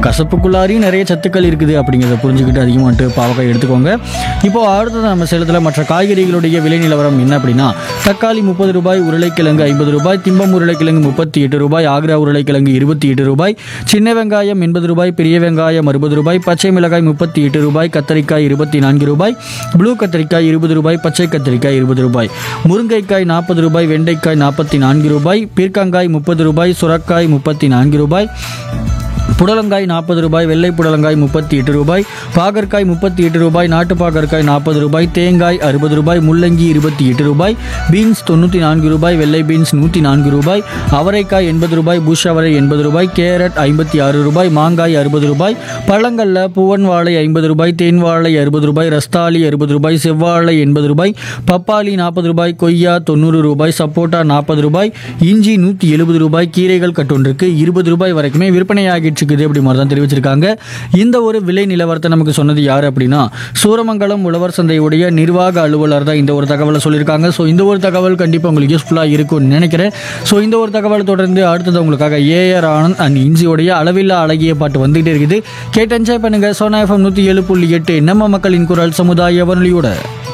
கசப்புக்குள்ளாரையும் நிறைய சத்துக்கள் இருக்குது அப்படிங்கிறத புரிஞ்சுக்கிட்டு அதிகமாக வந்துட்டு பாவக்காய் எடுத்துக்கோங்க இப்போ அடுத்தது நம்ம சேலத்தில் மற்ற காய்கறிகளுடைய விலை நிலவரம் என்ன அப்படின்னா தக்காளி முப்பது ரூபாய் உருளைக்கிழங்கு ஐம்பது ரூபாய் திம்பம் உருளைக்கிழங்கு முப்பத்தி எட்டு ரூபாய் ஆக்ரா உருளைக்கிழங்கு இருபத்தி எட்டு ரூபாய் சின்ன வெங்காயம் எண்பது ரூபாய் பெரிய வெங்காயம் அறுபது ரூபாய் பச்சை மிளகாய் முப்பத்தி எட்டு ரூபாய் கத்தரிக்காய் இருபத்தி நான்கு ரூபாய் ப்ளூ கத்தரிக்காய் இருபது ரூபாய் பச்சை கத்தரிக்காய் இருபது ரூபாய் முருங்கைக்காய் நாற்பது ரூபாய் வெண்டைக்காய் நாற்பத்தி நான்கு ரூபாய் பீர்க்கங்காய் முப்பது ரூபாய் சுரக்காய் முப்பத்தி நான்கு ரூபாய் புடலங்காய் நாற்பது ரூபாய் வெள்ளை புடலங்காய் முப்பத்தி எட்டு ரூபாய் பாகற்காய் முப்பத்தி எட்டு ரூபாய் நாட்டு பாகற்காய் நாற்பது ரூபாய் தேங்காய் அறுபது ரூபாய் முள்ளங்கி இருபத்தி எட்டு ரூபாய் பீன்ஸ் தொண்ணூற்றி நான்கு ரூபாய் வெள்ளை பீன்ஸ் நூற்றி நான்கு ரூபாய் அவரைக்காய் எண்பது ரூபாய் புஷ் அவரை எண்பது ரூபாய் கேரட் ஐம்பத்தி ஆறு ரூபாய் மாங்காய் அறுபது ரூபாய் பழங்கள்ல பூவன் வாழை ஐம்பது ரூபாய் தேன் வாழை அறுபது ரூபாய் ரஸ்தாலி அறுபது ரூபாய் செவ்வாழை எண்பது ரூபாய் பப்பாளி நாற்பது ரூபாய் கொய்யா தொண்ணூறு ரூபாய் சப்போட்டா நாற்பது ரூபாய் இஞ்சி நூற்றி எழுபது ரூபாய் கீரைகள் கட்டொன்றுக்கு இருபது ரூபாய் வரைக்குமே விற்பனையாகிட்டு இருக்குது அப்படி மாதிரி தான் தெரிவிச்சிருக்காங்க இந்த ஒரு விலை நிலவரத்தை நமக்கு சொன்னது யார் அப்படின்னா சூரமங்கலம் உழவர் சந்தையுடைய நிர்வாக அலுவலர் தான் இந்த ஒரு தகவலை சொல்லியிருக்காங்க ஸோ இந்த ஒரு தகவல் கண்டிப்பாக உங்களுக்கு யூஸ்ஃபுல்லாக இருக்கும்னு நினைக்கிறேன் ஸோ இந்த ஒரு தகவல் தொடர்ந்து அடுத்தது உங்களுக்காக ஏஆர் ஆனந்த் அண்ட் இஞ்சியோடைய அளவில்லா அழகிய பாட்டு வந்துகிட்டே இருக்குது கேட்டு என்ஜாய் பண்ணுங்க சோனா எஃப்எம் நூற்றி ஏழு புள்ளி எட்டு நம்ம மக்களின் குரல் சமுதாய வானொலியோட